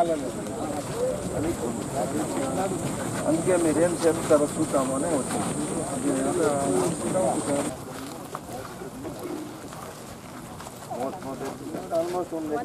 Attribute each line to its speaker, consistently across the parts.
Speaker 1: అందుకే మీరేం చేస్తారో చూద్దామని వచ్చింది ఆల్మోస్ట్ ఉంది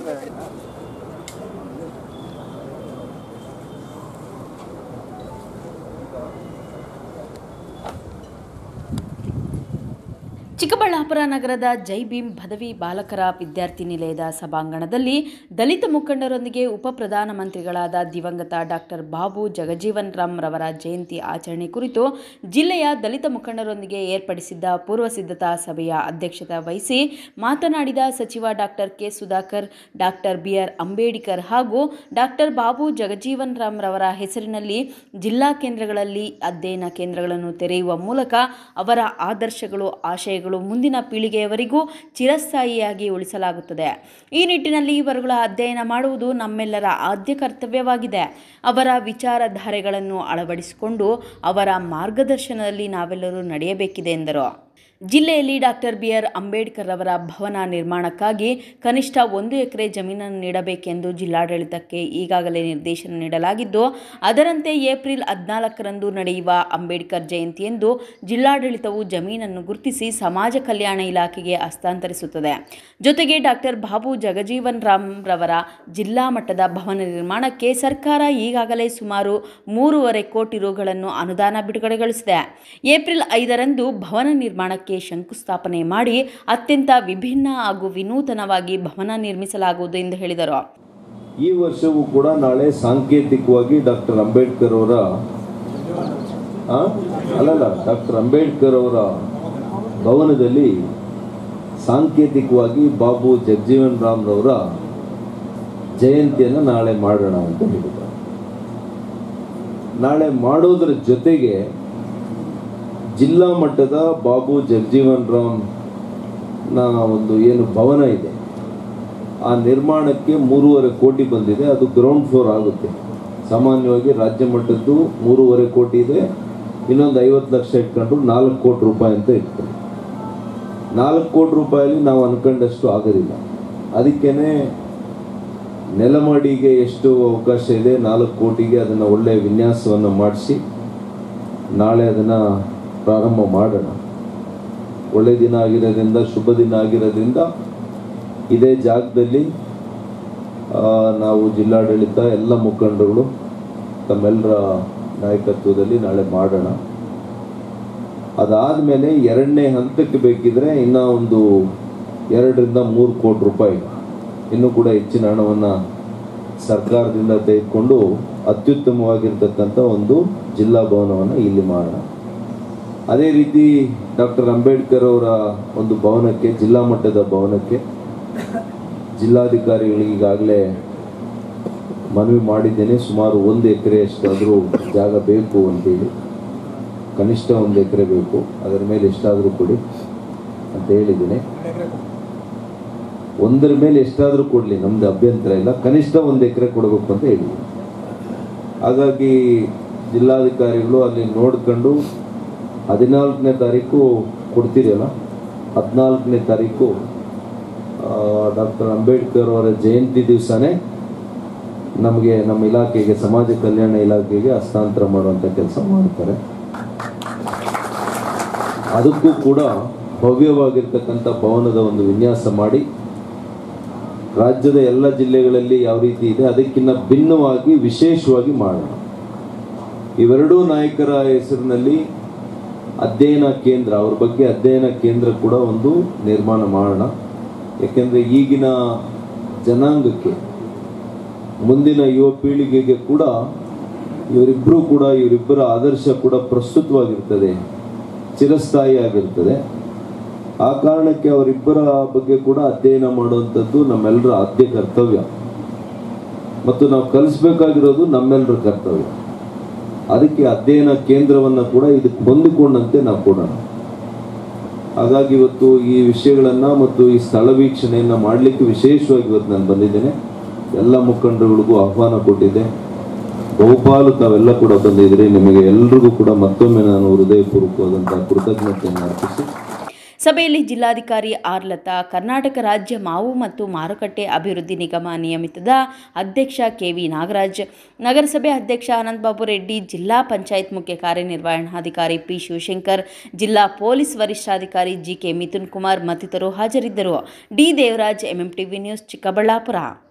Speaker 2: ಚಿಕ್ಕಬಳ್ಳಾಪುರ ನಗರದ ಜೈ ಭೀಮ್ ಪದವಿ ಬಾಲಕರ ವಿದ್ಯಾರ್ಥಿ ನಿಲಯದ ಸಭಾಂಗಣದಲ್ಲಿ ದಲಿತ ಮುಖಂಡರೊಂದಿಗೆ ಉಪ ಪ್ರಧಾನಮಂತ್ರಿಗಳಾದ ದಿವಂಗತ ಡಾಕ್ಟರ್ ಬಾಬು ಜಗಜೀವನ್ ರಾಮ್ ರವರ ಜಯಂತಿ ಆಚರಣೆ ಕುರಿತು ಜಿಲ್ಲೆಯ ದಲಿತ ಮುಖಂಡರೊಂದಿಗೆ ಏರ್ಪಡಿಸಿದ್ದ ಪೂರ್ವ ಸಿದ್ಧತಾ ಸಭೆಯ ಅಧ್ಯಕ್ಷತೆ ವಹಿಸಿ ಮಾತನಾಡಿದ ಸಚಿವ doctor K Sudhakar doctor B R Ambedkar ಹಾಗೂ ಡಾಕ್ಟರ್ ಬಾಬು ಜಗಜೀವನ್ ರಾಮ್ ರವರ ಹೆಸರಿನಲ್ಲಿ ಜಿಲ್ಲಾ ಕೇಂದ್ರಗಳಲ್ಲಿ ಅಧ್ಯಯನ ಕೇಂದ್ರಗಳನ್ನು ತೆರೆಯುವ ಮೂಲಕ ಅವರ ಆದರ್ಶಗಳು ಆಶಯಗಳು ಮುಂದಿನ ಪೀಳಿಗೆಯವರೆಗೂ ಚಿರಸ್ಥಾಯಿಯಾಗಿ ಉಳಿಸಲಾಗುತ್ತದೆ ಈ ನಿಟ್ಟಿನಲ್ಲಿ ಇವರುಗಳ ಅಧ್ಯಯನ ಮಾಡುವುದು ನಮ್ಮೆಲ್ಲರ ಆದ್ಯ ಕರ್ತವ್ಯವಾಗಿದೆ ಅವರ ವಿಚಾರಧಾರೆಗಳನ್ನು ಅಳವಡಿಸಿಕೊಂಡು ಅವರ ಮಾರ್ಗದರ್ಶನದಲ್ಲಿ ನಾವೆಲ್ಲರೂ ನಡೆಯಬೇಕಿದೆ ಎಂದರು ಜಿಲ್ಲೆಯಲ್ಲಿ ಡಾಕ್ಟರ್ ಬಿ ಆರ್ ಅಂಬೇಡ್ಕರ್ ಅವರ ಭವನ ನಿರ್ಮಾಣಕ್ಕಾಗಿ ಕನಿಷ್ಠ ಒಂದು ಎಕರೆ ಜಮೀನನ್ನು ನೀಡಬೇಕೆಂದು ಜಿಲ್ಲಾಡಳಿತಕ್ಕೆ ಈಗಾಗಲೇ ನಿರ್ದೇಶನ ನೀಡಲಾಗಿದ್ದು ಅದರಂತೆ ಏಪ್ರಿಲ್ ಹದಿನಾಲ್ಕರಂದು ನಡೆಯುವ ಅಂಬೇಡ್ಕರ್ ಜಯಂತಿಯಂದು ಜಿಲ್ಲಾಡಳಿತವು ಜಮೀನನ್ನು ಗುರುತಿಸಿ ಸಮಾಜ ಕಲ್ಯಾಣ ಇಲಾಖೆಗೆ ಹಸ್ತಾಂತರಿಸುತ್ತದೆ ಜೊತೆಗೆ ಡಾಕ್ಟರ್ ಬಾಬು ಜಗಜೀವನ್ ರಾಮ್ ರವರ ಜಿಲ್ಲಾ ಮಟ್ಟದ ಭವನ ನಿರ್ಮಾಣಕ್ಕೆ ಸರ್ಕಾರ ಈಗಾಗಲೇ ಸುಮಾರು ಮೂರುವರೆ ಕೋಟಿ ರುಗಳನ್ನು ಅನುದಾನ ಬಿಡುಗಡೆಗೊಳಿಸಿದೆ ಏಪ್ರಿಲ್ ಐದರಂದು ಭವನ ನಿರ್ಮಾಣಕ್ಕೆ ಶಂಕುಸ್ಥಾಪನೆ ಮಾಡಿ ಅತ್ಯಂತ ವಿಭಿನ್ನ ಹಾಗೂ ವಿನೂತನವಾಗಿ ಭವನ ನಿರ್ಮಿಸಲಾಗುವುದು ಎಂದು ಹೇಳಿದರು
Speaker 3: ಈ ವರ್ಷವೂ ಕೂಡ ನಾಳೆ ಸಾಂಕೇತಿಕವಾಗಿ ಡಾಕ್ಟರ್ ಅಂಬೇಡ್ಕರ್ ಅವರ ಆ? ಅಲ್ಲಲ್ಲ ಡಾಕ್ಟರ್ ಅಂಬೇಡ್ಕರ್ ಅವರ ಭವನದಲ್ಲಿ ಸಾಂಕೇತಿಕವಾಗಿ ಬಾಬು ಜಗಜೀವನ್ ರಾಮ್ ರವರ ಜಯಂತಿಯನ್ನು ನಾಳೆ ಮಾಡೋಣ ಅಂತ ಹೇಳಿದ್ದಾರೆ ನಾಳೆ ಮಾಡೋದ್ರ ಜೊತೆಗೆ ಜಿಲ್ಲಾ ಮಟ್ಟದ ಬಾಬು ಜಗಜೀವನ್ ರಾಮ್ ನ ಒಂದು ಏನು ಭವನ ಇದೆ ಆ ನಿರ್ಮಾಣಕ್ಕೆ ಮೂರುವರೆ ಕೋಟಿ ಬಂದಿದೆ ಅದು ಗ್ರೌಂಡ್ ಫ್ಲೋರ್ ಆಗುತ್ತೆ ಸಾಮಾನ್ಯವಾಗಿ ರಾಜ್ಯ ಮಟ್ಟದ್ದು ಮೂರುವರೆ ಕೋಟಿ ಇದೆ ಇನ್ನೊಂದು ಐವತ್ತು ಲಕ್ಷ ಇಟ್ಕೊಂಡ್ರು ನಾಲ್ಕು ಕೋಟಿ ರೂಪಾಯಿ ಅಂತ ಇಟ್ಕೊಂಡು ನಾಲ್ಕು ಕೋಟಿ ರೂಪಾಯಲ್ಲಿ ನಾವು ಅನ್ಕೊಂಡಷ್ಟು ಆಗೋದಿಲ್ಲ ಅದಕ್ಕೇನೆ ನೆಲಮಡಿಗೆ ಎಷ್ಟು ಅವಕಾಶ ಇದೆ ನಾಲ್ಕು ಕೋಟಿಗೆ ಅದನ್ನು ಒಳ್ಳೆಯ ವಿನ್ಯಾಸವನ್ನು ಮಾಡಿಸಿ ನಾಳೆ ಅದನ್ನು ಪ್ರಾರಂಭ ಮಾಡೋಣ ಒಳ್ಳೆ ದಿನ ಆಗಿರೋದ್ರಿಂದ ಶುಭ ದಿನ ಆಗಿರೋದ್ರಿಂದ ಇದೇ ಜಾಗದಲ್ಲಿ ಆ, ನಾವು ಜಿಲ್ಲಾಡಳಿತ ಎಲ್ಲ ಮುಖಂಡರುಗಳು ತಮ್ಮೆಲ್ಲರ ನಾಯಕತ್ವದಲ್ಲಿ ನಾಳೆ ಮಾಡೋಣ ಅದಾದಮೇಲೆ ಎರಡನೇ ಹಂತಕ್ಕೆ ಬೇಕಿದ್ರೆ ಇನ್ನೂ ಒಂದು ಎರಡರಿಂದ ಮೂರು ಕೋಟಿ ರೂಪಾಯಿ ಇನ್ನೂ ಕೂಡ ಹೆಚ್ಚಿನ ಹಣವನ್ನು ಸರ್ಕಾರದಿಂದ ತೆಗೆದುಕೊಂಡು ಅತ್ಯುತ್ತಮವಾಗಿರ್ತಕ್ಕಂಥ ಒಂದು ಜಿಲ್ಲಾ ಭವನವನ್ನು ಇಲ್ಲಿ ಮಾಡೋಣ ಅದೇ ರೀತಿ ಡಾಕ್ಟರ್ ಅಂಬೇಡ್ಕರ್ ಅವರ ಒಂದು ಭವನಕ್ಕೆ ಜಿಲ್ಲಾ ಮಟ್ಟದ ಭವನಕ್ಕೆ ಜಿಲ್ಲಾಧಿಕಾರಿಗಳಿಗೆ ಈಗಾಗಲೇ ಮನವಿ ಮಾಡಿದ್ದೇನೆ ಸುಮಾರು ಒಂದು ಎಕರೆ ಎಷ್ಟಾದರೂ ಜಾಗ ಬೇಕು ಅಂತೇಳಿ ಕನಿಷ್ಠ ಒಂದು ಎಕರೆ ಬೇಕು ಅದರ ಮೇಲೆ ಎಷ್ಟಾದರೂ ಕೊಡಿ ಅಂತ ಹೇಳಿದ್ದೀನಿ ಒಂದರ ಮೇಲೆ ಎಷ್ಟಾದರೂ ಕೊಡಲಿ ನಮ್ದು ಅಭ್ಯಂತರ ಇಲ್ಲ ಕನಿಷ್ಠ ಒಂದು ಎಕರೆ ಕೊಡಬೇಕು ಅಂತ ಹೇಳಿದ್ದೀನಿ ಹಾಗಾಗಿ ಜಿಲ್ಲಾಧಿಕಾರಿಗಳು ಅಲ್ಲಿ ನೋಡ್ಕೊಂಡು ಹದಿನಾಲ್ಕನೇ ತಾರೀಕು ಕೊಡ್ತೀರಲ್ಲ ಹದಿನಾಲ್ಕನೇ ತಾರೀಕು ಡಾಕ್ಟರ್ ಅಂಬೇಡ್ಕರ್ ಅವರ ಜಯಂತಿ ದಿವಸನೇ ನಮಗೆ ನಮ್ಮ ಇಲಾಖೆಗೆ ಸಮಾಜ ಕಲ್ಯಾಣ ಇಲಾಖೆಗೆ ಹಸ್ತಾಂತರ ಮಾಡುವಂಥ ಕೆಲಸ ಮಾಡ್ತಾರೆ ಅದಕ್ಕೂ ಕೂಡ ಭವ್ಯವಾಗಿರ್ತಕ್ಕಂಥ ಭವನದ ಒಂದು ವಿನ್ಯಾಸ ಮಾಡಿ ರಾಜ್ಯದ ಎಲ್ಲ ಜಿಲ್ಲೆಗಳಲ್ಲಿ ಯಾವ ರೀತಿ ಇದೆ ಅದಕ್ಕಿಂತ ಭಿನ್ನವಾಗಿ ವಿಶೇಷವಾಗಿ ಮಾಡೋಣ ಇವೆರಡೂ ನಾಯಕರ ಹೆಸರಿನಲ್ಲಿ ಅಧ್ಯಯನ ಕೇಂದ್ರ ಅವ್ರ ಬಗ್ಗೆ ಅಧ್ಯಯನ ಕೇಂದ್ರ ಕೂಡ ಒಂದು ನಿರ್ಮಾಣ ಮಾಡೋಣ ಯಾಕೆಂದರೆ ಈಗಿನ ಜನಾಂಗಕ್ಕೆ ಮುಂದಿನ ಯುವ ಪೀಳಿಗೆಗೆ ಕೂಡ ಇವರಿಬ್ಬರು ಕೂಡ ಇವರಿಬ್ಬರ ಆದರ್ಶ ಕೂಡ ಪ್ರಸ್ತುತವಾಗಿರ್ತದೆ ಚಿರಸ್ಥಾಯಿ ಆಗಿರ್ತದೆ ಆ ಕಾರಣಕ್ಕೆ ಅವರಿಬ್ಬರ ಬಗ್ಗೆ ಕೂಡ ಅಧ್ಯಯನ ಮಾಡುವಂಥದ್ದು ನಮ್ಮೆಲ್ಲರ ಆದ್ಯ ಕರ್ತವ್ಯ ಮತ್ತು ನಾವು ಕಲಿಸ್ಬೇಕಾಗಿರೋದು ನಮ್ಮೆಲ್ಲರ ಕರ್ತವ್ಯ ಅದಕ್ಕೆ ಅಧ್ಯಯನ ಕೇಂದ್ರವನ್ನು ಕೂಡ ಇದಕ್ಕೆ ಹೊಂದಿಕೊಂಡಂತೆ ನಾವು ಕೊಡೋಣ ಹಾಗಾಗಿ ಇವತ್ತು ಈ ವಿಷಯಗಳನ್ನು ಮತ್ತು ಈ ಸ್ಥಳ ವೀಕ್ಷಣೆಯನ್ನು ಮಾಡಲಿಕ್ಕೆ ವಿಶೇಷವಾಗಿ ಇವತ್ತು ನಾನು ಬಂದಿದ್ದೇನೆ ಎಲ್ಲ ಮುಖಂಡರುಗಳಿಗೂ ಆಹ್ವಾನ ಕೊಟ್ಟಿದ್ದೆ ಬಹುಪಾಲು ತಾವೆಲ್ಲ ಕೂಡ ಬಂದಿದ್ದೀರಿ ನಿಮಗೆ ಎಲ್ರಿಗೂ ಕೂಡ ಮತ್ತೊಮ್ಮೆ ನಾನು ಹೃದಯಪೂರ್ವಕವಾದಂತಹ ಕೃತಜ್ಞತೆಯನ್ನು ಅರ್ಪಿಸಿ
Speaker 2: ಸಭೆಯಲ್ಲಿ ಜಿಲ್ಲಾಧಿಕಾರಿ ಆರ್ ಲತಾ ಕರ್ನಾಟಕ ರಾಜ್ಯ ಮಾವು ಮತ್ತು ಮಾರುಕಟ್ಟೆ ಅಭಿವೃದ್ಧಿ ನಿಗಮ ನಿಯಮಿತದ ಅಧ್ಯಕ್ಷ ಕೆವಿ ನಾಗರಾಜ್ ನಗರಸಭೆ ಅಧ್ಯಕ್ಷ ಆನಂದಬಾಬು ರೆಡ್ಡಿ ಜಿಲ್ಲಾ ಪಂಚಾಯತ್ ಮುಖ್ಯ ಕಾರ್ಯನಿರ್ವಹಣಾಧಿಕಾರಿ ಪಿ ಶಿವಶಂಕರ್ ಜಿಲ್ಲಾ ಪೊಲೀಸ್ ವರಿಷ್ಠಾಧಿಕಾರಿ ಜಿಕೆ ಮಿಥುನ್ ಕುಮಾರ್ ಮತ್ತಿತರರು ಹಾಜರಿದ್ದರು D Devaraj MMTV news Chikkaballapur